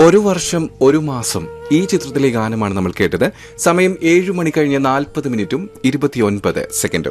ഒരു വർഷം ഒരു മാസം ഈ ചിത്രത്തിലെ ഗാനമാണ് നമ്മൾ കേട്ടത് സമയം ഏഴു മണി കഴിഞ്ഞ് നാൽപ്പത് മിനിറ്റും ഇരുപത്തിയൊൻപത് സെക്കൻഡും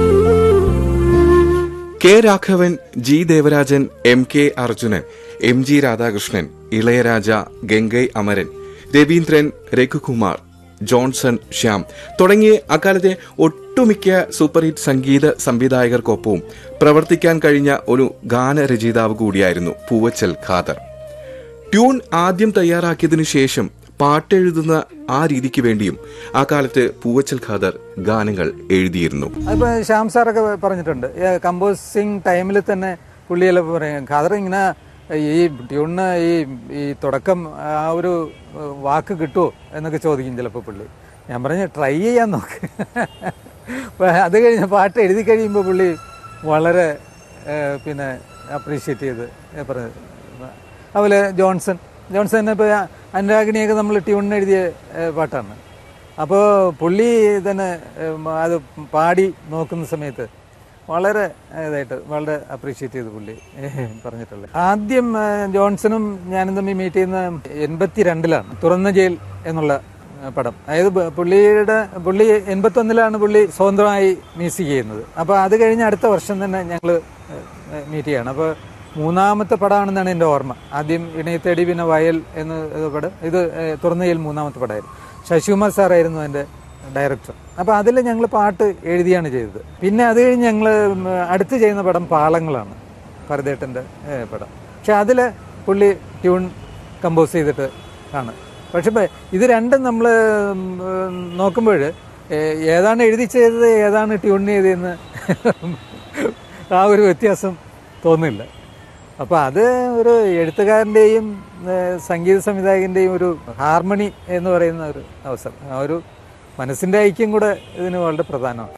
K Raghavan G Devarajan M K Arjunan M G Radhakrishnan Ilaiyaraaja Gangai Amaran Raveendran Raghukumar Johnson Shyam തുടങ്ങിയ അക്കാലത്തെ ഒട്ടുമിക്ക സൂപ്പർ ഹിറ്റ് സംഗീത സംവിധായകർക്കൊപ്പവും പ്രവർത്തിക്കാൻ കഴിഞ്ഞ ഒരു ഗാനരചയിതാവ് കൂടിയായിരുന്നു പൂവച്ചൽ ഖാദർ ട്യൂൺ ആദ്യം തയ്യാറാക്കിയതിനു ശേഷം പാട്ടെഴുതുന്ന ആ രീതിക്ക് വേണ്ടിയും ആ കാലത്ത് പൂവച്ചൽ ഖാദർ ഗാനങ്ങൾ എഴുതിയിരുന്നു അതിപ്പോൾ ശ്യാം സാറൊക്കെ പറഞ്ഞിട്ടുണ്ട് കമ്പോസിങ് ടൈമിൽ തന്നെ പുള്ളിയെല്ലാം പറയും ഖാദർ ഇങ്ങനെ ഈ ട്യൂണിന് ഈ ഈ തുടക്കം ആ ഒരു ഏഹ്, വാക്ക് കിട്ടുമോ എന്നൊക്കെ ചോദിക്കും ചിലപ്പോൾ പുള്ളി ഞാൻ പറഞ്ഞു ട്രൈ ചെയ്യാൻ നോക്ക് അപ്പൊ അത് കഴിഞ്ഞ് പാട്ട് എഴുതി കഴിയുമ്പോൾ പുള്ളി വളരെ ഏഹ്, പിന്നെ അപ്രീഷിയേറ്റ് ചെയ്ത് ഏഹ്, പറഞ്ഞു അതുപോലെ ജോൺസൺ ജോൺസൺ ഇപ്പോൾ അനുരാഗിണിയൊക്കെ നമ്മൾ ട്യൂണിന് എഴുതിയ ഏഹ്, പാട്ടാണ് അപ്പോൾ പുള്ളി തന്നെ ഉം, അത് പാടി നോക്കുന്ന സമയത്ത് വളരെ ഇതായിട്ട് വളരെ അപ്രീഷിയേറ്റ് ചെയ്ത് പുള്ളി പറഞ്ഞിട്ടുള്ളത് ആദ്യം ആ, ജോൺസണും ഞാനും തമ്മിൽ മീറ്റ് ചെയ്യുന്ന എൺപത്തി രണ്ടിലാണ് തുറന്ന ജയിൽ എന്നുള്ള ആ, പടം അതായത് ബ- പുള്ളിയുടെ പുള്ളി എൺപത്തൊന്നിലാണ് പുള്ളി സ്വതന്ത്രമായി മ്യൂസിക് ചെയ്യുന്നത് അപ്പോൾ അത് കഴിഞ്ഞ് അടുത്ത വർഷം തന്നെ ഞങ്ങൾ മീറ്റ് ചെയ്യണം അപ്പോൾ മൂന്നാമത്തെ പടമാണെന്നാണ് എൻ്റെ ഓർമ്മ ആദ്യം ഇണയത്തേടി പിന്നെ വയൽ എന്ന് ഇത് പടം ഇത് ഏഹ്, തുറന്ന ജയിൽ മൂന്നാമത്തെ പടമായിരുന്നു ശശികുമാർ സാറായിരുന്നു എൻ്റെ ഡയറക്ടർ അപ്പോൾ അതിൽ ഞങ്ങൾ പാട്ട് എഴുതിയാണ് ചെയ്തത് പിന്നെ അത് കഴിഞ്ഞ് ഞങ്ങൾ അടുത്ത് ചെയ്യുന്ന പടം പാളങ്ങളാണ് ഭരതേട്ടൻ്റെ ഏഹ്, പടം പക്ഷെ അതിൽ പുള്ളി ട്യൂൺ കമ്പോസ് ചെയ്തിട്ട് ആണ് പക്ഷെ ഇപ്പം ഇത് രണ്ടും നമ്മൾ നോക്കുമ്പോൾ ഏതാണ് എഴുതി ചെയ്തത് ഏതാണ് ട്യൂൺ ചെയ്തതെന്ന് ആ ഒരു വ്യത്യാസം തോന്നില്ല അപ്പോൾ അത് ഒരു എഴുത്തുകാരൻ്റെയും ഏഹ്, സംഗീത സംവിധായകൻ്റെയും ഒരു ഹാർമണി എന്ന് പറയുന്ന ഒരു അവസരം ആ ഒരു മനസ്സിൻ്റെ ഐക്യം കൂടെ ഇതിന് വളരെ പ്രധാനമാണ്